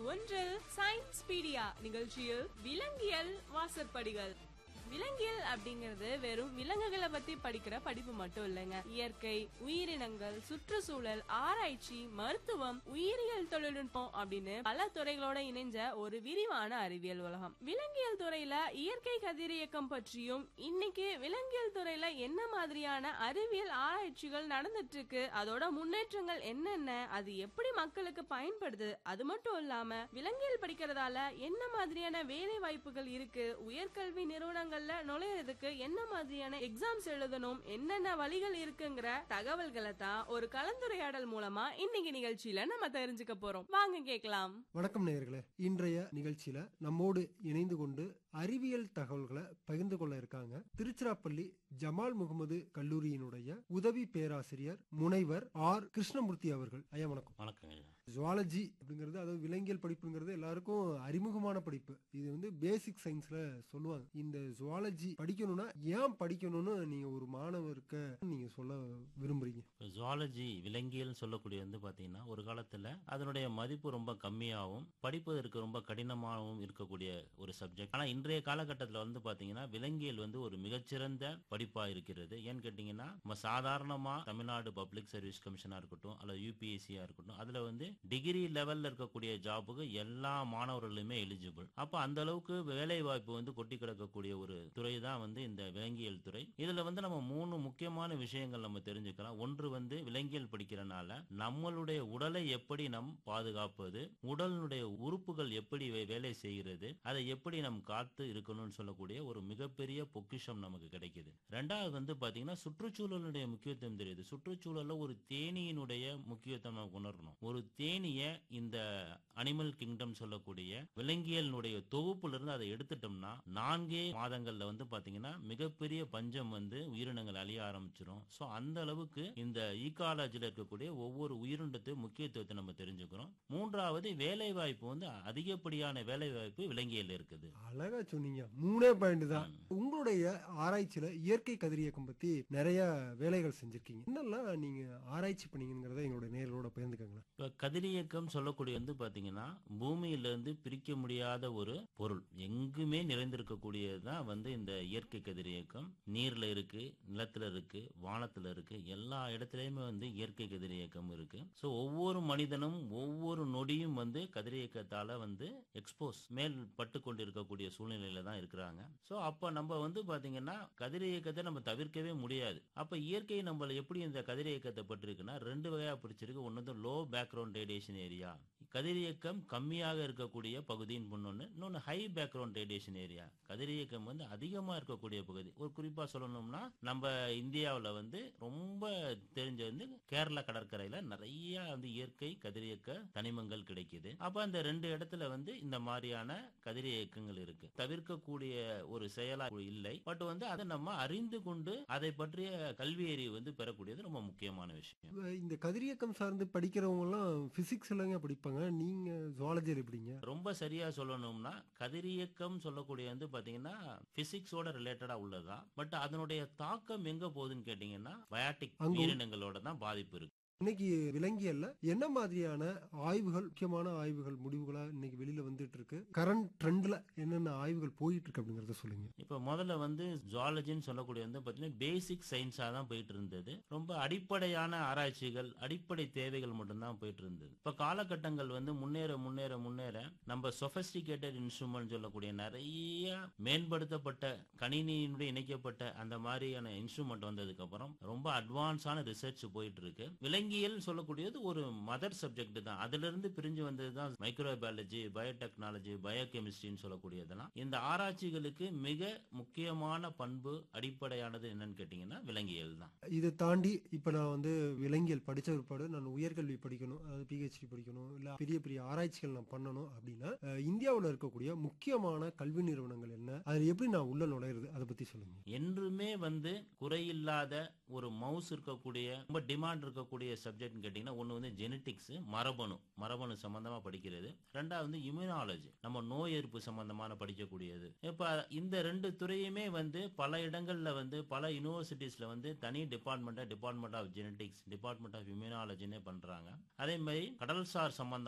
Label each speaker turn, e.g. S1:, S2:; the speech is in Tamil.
S1: ஒன்றில் சயின்ஸ் பீடியா நிகழ்ச்சியில் விலங்கியல் வாசற்படிகள் விலங்கியல் அப்படிங்கிறது வெறும் விலங்குகளை பத்தி படிக்கிற படிப்பு மட்டும் இல்லைங்க இயற்கை உயிரினங்கள் சுற்றுச்சூழல் ஆராய்ச்சி மருத்துவம் உயிரியல் தொழில்நுட்பம் அப்படின்னு பல துறைகளோட இணைஞ்ச ஒரு விரிவான அறிவியல் உலகம் விலங்கியல் துறையில இயற்கை கதிரியக்கம் பற்றியும் இன்னைக்கு விலங்கியல் துறையில என்ன மாதிரியான அறிவியல் ஆராய்ச்சிகள் நடந்துட்டு இருக்கு அதோட முன்னேற்றங்கள் என்னென்ன அது எப்படி மக்களுக்கு பயன்படுது அது மட்டும் இல்லாம விலங்கியல் படிக்கிறதால என்ன மாதிரியான வேலை வாய்ப்புகள் இருக்கு உயர்கல்வி நிறுவனங்கள்ல நுழையறதுக்கு என்ன மாதிரியான எக்ஸாம்ஸ் எழுதணும் என்னென்ன வழிகள் இருக்குங்கிற தகவல்களை தான் ஒரு கலந்துரையாடல் மூலமா இன்னைக்கு நிகழ்ச்சியில நம்ம தெரிஞ்சுக்க போறோம் வாங்க கேக்கலாம்
S2: வணக்கம் நேயர்களே இன்றைய நிகழ்ச்சியில நம்மோடு இணைந்து கொண்டு அறிவியல் தகவல்களை பகிர்ந்து கொள்ள இருக்காங்க திருச்சிராப்பள்ளி ஜமால் முகமது கல்லூரியினுடைய உதவி பேராசிரியர் முனைவர் ஆர் கிருஷ்ணமூர்த்தி அவர்கள் ஐயா வணக்கம்
S3: வணக்கங்க ஐயா
S2: ஜுவாலஜி அப்படிங்கிறது அதாவது விலங்கியல் படிப்புங்கிறது எல்லாருக்கும் அறிமுகமான படிப்பு இது வந்து பேசிக் சயின்ஸ்ல சொல்லுவாங்க இந்த ஜுவாலஜி படிக்கணும்னா ஏன் படிக்கணும்னு நீங்க ஒரு மாணவருக்கு நீங்க சொல்ல விரும்புறீங்க
S3: இப்போ ஜுவாலஜி விலங்கியல் சொல்லக்கூடிய வந்து பாத்தீங்கன்னா ஒரு காலத்துல அதனுடைய மதிப்பு ரொம்ப கம்மியாகவும் படிப்பதற்கு ரொம்ப கடினமாகவும் இருக்கக்கூடிய ஒரு சப்ஜெக்ட் ஆனா இன்றைய காலகட்டத்தில் வந்து பாத்தீங்கன்னா விலங்கியல் வந்து ஒரு மிகச்சிறந்த படிப்பா இருக்கிறது ஏன்னு கேட்டீங்கன்னா நம்ம சாதாரணமா தமிழ்நாடு பப்ளிக் சர்வீஸ் கமிஷனா இருக்கட்டும் அல்லது யூபிஎஸ்சியா இருக்கட்டும் அதுல வந்து டிகிரி லெவல்ல இருக்கக்கூடிய ஜாபுக்கு எல்லா மாணவர்களுமே எலிஜிபிள் அப்ப அந்த அளவுக்கு வேலை வாய்ப்பு வந்து கொட்டி கிடக்கக்கூடிய ஒரு துறை தான் வந்து இந்த விலங்கியல் துறை இதுல வந்து நம்ம மூணு முக்கியமான விஷயங்கள் நம்ம தெரிஞ்சுக்கலாம் ஒன்று வந்து விலங்கியல் படிக்கிறனால நம்மளுடைய உடலை எப்படி நம் பாதுகாப்பது உடலுடைய உறுப்புகள் எப்படி வே- வேலை செய்கிறது அதை எப்படி நம் காத்து இருக்கணும்னு சொல்லக்கூடிய ஒரு மிகப்பெரிய பொக்கிஷம் நமக்கு கிடைக்குது ரெண்டாவது வந்து பாத்தீங்கன்னா சுற்றுச்சூழலுடைய முக்கியத்துவம் தெரியுது சுற்றுச்சூழல்ல ஒரு தேனியினுடைய முக்கியத்துவம் நமக்கு உணரணும் ஒரு தேனிய இந்த அனிமல் கிங்டம் சொல்லக்கூடிய விலங்கியலினுடைய தொகுப்புல இருந்து அதை எடுத்துட்டோம்னா நான்கே மாதங்கள்ல வந்து பாத்தீங்கன்னா மிகப்பெரிய பஞ்சம் வந்து உயிரினங்கள் அழிய ஆரம்பிச்சிரும் சோ அந்த அளவுக்கு இந்த ஈகாலஜில இருக்கக்கூடிய ஒவ்வொரு உயிரினத்து முக்கியத்துவத்தை நம்ம தெரிஞ்சுக்கிறோம் மூன்றாவது வேலை வாய்ப்பு வந்து அதிகப்படியான வேலை வாய்ப்பு விலங்கியல் இருக்குது
S2: அழகா சொன்னீங்க மூணே பாயிண்ட் தான் உங்களுடைய ஆராய்ச்சியில இயற்கை கதிரியக்கம் பத்தி நிறைய வேலைகள் செஞ்சிருக்கீங்க என்னெல்லாம் நீங்க ஆராய்ச்சி பண்ணீங்கிறத எங்களுடைய நேர்களோட பகிர்ந்துக்கங்களேன்
S3: இப்ப கதிரியக்கம் சொல்லக்கூடிய வந்து பாத்தீங்கன்னா பூமியிலிருந்து பிரிக்க முடியாத ஒரு பொருள் எங்குமே நிறைந்திருக்கக்கூடியதுதான் வந்து இந்த இயற்கை கதிரியக்கம் நீர்ல இருக்கு நிலத்துல இருக்கு வானத்துல இருக்கு எல்லா இடத்துலயுமே வந்து இயற்கை கதிரியக்கம் இருக்கு சோ ஒவ்வொரு மனிதனும் ஒவ்வொரு நொடியும் வந்து கதிரியக்கத்தால வந்து எக்ஸ்போஸ் மேல் பட்டு கொண்டு இருக்கக்கூடிய சூழ்நிலையில தான் இருக்கிறாங்க சோ அப்ப நம்ம வந்து பாத்தீங்கன்னா கதிரியக்கத்தை நம்ம தவிர்க்கவே முடியாது அப்ப இயற்கை நம்மள எப்படி இந்த கதிரியக்கத்தை பட்டிருக்குன்னா ரெண்டு வகையா பிடிச்சிருக்கு ஒன்னு வந்து லோ பேக்ரவுண்ட் ரேடியேஷன் ஏரியா கதிரியக்கம் கம்மியாக இருக்கக்கூடிய பகுதின்னு ஒண்ணு இன்னொன்னு ஹை பேக்ரவுண்ட் ரேடியேஷன் ஏரியா கதிரியக்கம் வந்து அதிகமா இருக்கக்கூடிய பகுதி ஒரு குறிப்பா சொல்லணும்னா நம்ம இந்தியாவுல வந்து ரொம்ப தெரிஞ்ச வந்து கேரளா கடற்கரையில நிறைய வந்து இயற்கை கதிரியக்க தனிமங்கள் கிடைக்குது அப்ப அந்த ரெண்டு இடத்துல வந்து இந்த மாதிரியான கதிரியக்கங்கள் இருக்கு தவிர்க்கக்கூடிய ஒரு செயலா இல்லை பட் வந்து அதை நம்ம அறிந்து கொண்டு அதை பற்றிய கல்வி அறிவு வந்து பெறக்கூடியது ரொம்ப முக்கியமான விஷயம்
S2: இந்த கதிரியக்கம் சார்ந்து படிக்கிறவங்க எல்லாம் பிசிக்ஸ் எல்லாங்க படிப்பாங்க நீங்க ஜுவாலஜியில் எப்படிங்க
S3: ரொம்ப சரியா சொல்லணும்னா கதிரியக்கம் சொல்லக்கூடிய வந்து பாத்தீங்கன்னா பிசிக்ஸோட ரிலேட்டடா உள்ளதுதான் பட் அதனுடைய தாக்கம் எங்க போகுதுன்னு கேட்டீங்கன்னா பயாட்டிக்
S2: அங்க-
S3: உயிரினங்களோட தான் பாதிப்பு இருக்கு
S2: இன்னைக்கு விலங்கியல்ல என்ன மாதிரியான ஆய்வுகள் முக்கியமான ஆய்வுகள் முடிவுகளா இன்னைக்கு வெளியில வந்துட்டு இருக்கு கரண்ட் ட்ரெண்ட்ல என்னென்ன ஆய்வுகள் போயிட்டு இருக்கு அப்படிங்கறத சொல்லுங்க
S3: இப்ப முதல்ல வந்து ஜுவாலஜின்னு சொல்லக்கூடிய வந்து பாத்தீங்கன்னா பேசிக் சயின்ஸா தான் போயிட்டு இருந்தது ரொம்ப அடிப்படையான ஆராய்ச்சிகள் அடிப்படை தேவைகள் மட்டும்தான் போயிட்டு இருந்தது இப்ப காலகட்டங்கள் வந்து முன்னேற முன்னேற முன்னேற நம்ம சொபஸ்டிகேட்டட் இன்ஸ்ட்ருமெண்ட் சொல்லக்கூடிய நிறைய மேம்படுத்தப்பட்ட கணினியினுடைய இணைக்கப்பட்ட அந்த மாதிரியான இன்ஸ்ட்ருமெண்ட் வந்ததுக்கு அப்புறம் ரொம்ப அட்வான்ஸான ரிசர்ச் போயிட்டு இருக்கு விலங்கியல் சொல்லக்கூடியது ஒரு மதர் சப்ஜெக்ட் தான் அதுல இருந்து பிரிஞ்சு வந்தது தான் மைக்ரோபயாலஜி பயோடெக்னாலஜி பயோகெமிஸ்ட்ரின்னு சொல்லக்கூடியதெல்லாம் இந்த ஆராய்ச்சிகளுக்கு மிக முக்கியமான பண்பு அடிப்படையானது என்னன்னு கேட்டீங்கன்னா விலங்கியல் தான்
S2: இதை தாண்டி இப்ப நான் வந்து விலங்கியல் படிச்ச பிற்பாடு நான் உயர்கல்வி படிக்கணும் அதாவது பிஹெச்டி படிக்கணும் இல்ல பெரிய பெரிய ஆராய்ச்சிகள் நான் பண்ணணும் அப்படின்னா அஹ், இந்தியாவுல இருக்கக்கூடிய முக்கியமான கல்வி நிறுவனங்கள் என்ன அதுல எப்படி நான் உள்ள நுழையிறது அதை பத்தி சொல்லுங்க
S3: என்றுமே வந்து குறையில்லாத ஒரு மவுஸ் இருக்கக்கூடிய ரொம்ப டிமாண்ட் இருக்கக்கூடிய சப்ஜெக்ட் கேட்டீங்கன்னா ஒன்னு வந்து ஜெனட்டிக்ஸ் மரபணு மரபணு சம்பந்தமா படிக்கிறது ரெண்டாவது வந்து இம்யூனாலஜி நம்ம நோய் எதிர்ப்பு சம்பந்தமான படிக்கக்கூடியது இப்ப இந்த ரெண்டு துறையுமே வந்து பல இடங்கள்ல வந்து பல யூனிவர்சிட்டிஸ்ல வந்து தனி department department of genetics department of இம்யூனாலஜினே பண்றாங்க அதே மாதிரி கடல்சார் சம்பந்தம்